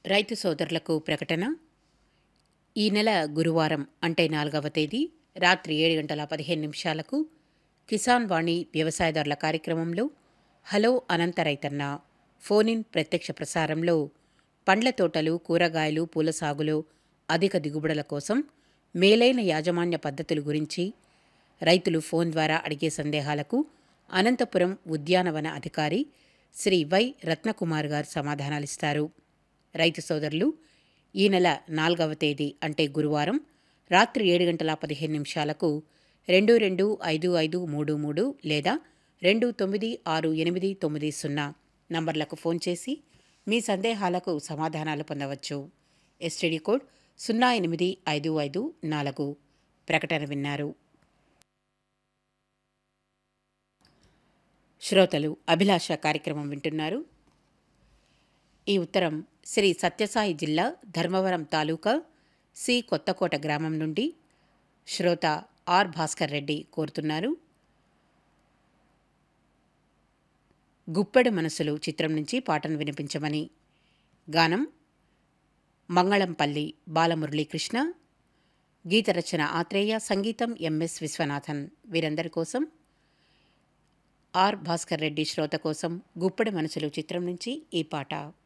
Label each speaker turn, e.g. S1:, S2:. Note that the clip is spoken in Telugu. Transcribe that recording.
S1: రైతు సోదరులకు ప్రకటన ఈ నెల గురువారం అంటే నాలుగవ తేదీ రాత్రి ఏడు గంటల పదిహేను నిమిషాలకు కిసాన్ వాణి వ్యవసాయదారుల కార్యక్రమంలో హలో అనంత రైతన్న ఫోన్ ఇన్ ప్రత్యక్ష ప్రసారంలో పండ్ల తోటలు కూరగాయలు పూల సాగులో అధిక దిగుబడుల కోసం మేలైన యాజమాన్య పద్ధతుల గురించి రైతులు ఫోన్ ద్వారా అడిగే సందేహాలకు అనంతపురం ఉద్యానవన అధికారి శ్రీ వై రత్నకుమార్ గారు సమాధానాలిస్తారు రైతు సోదరులు ఈ నెల నాలుగవ తేదీ అంటే గురువారం రాత్రి ఏడు గంటల పదిహేను నిమిషాలకు రెండు రెండు ఐదు ఐదు మూడు మూడు లేదా రెండు తొమ్మిది ఆరు ఎనిమిది తొమ్మిది సున్నా నంబర్లకు ఫోన్ చేసి మీ సందేహాలకు సమాధానాలు పొందవచ్చు ఎస్టీడీ కోడ్ సున్నా ఎనిమిది ఐదు ఐదు నాలుగు ప్రకటన విన్నారు శ్రోతలు అభిలాష కార్యక్రమం వింటున్నారు ఈ ఉత్తరం శ్రీ సత్యసాయి జిల్లా ధర్మవరం తాలూకా సి కొత్తకోట గ్రామం నుండి శ్రోత ఆర్ భాస్కర్ రెడ్డి కోరుతున్నారు గుప్పెడు మనసులు చిత్రం నుంచి పాటను వినిపించమని గానం మంగళంపల్లి బాలమురళీకృష్ణ గీత రచన ఆత్రేయ సంగీతం ఎంఎస్ విశ్వనాథన్ వీరందరి కోసం ఆర్ భాస్కర్ రెడ్డి శ్రోత కోసం గుప్పెడు మనసులు చిత్రం నుంచి ఈ పాట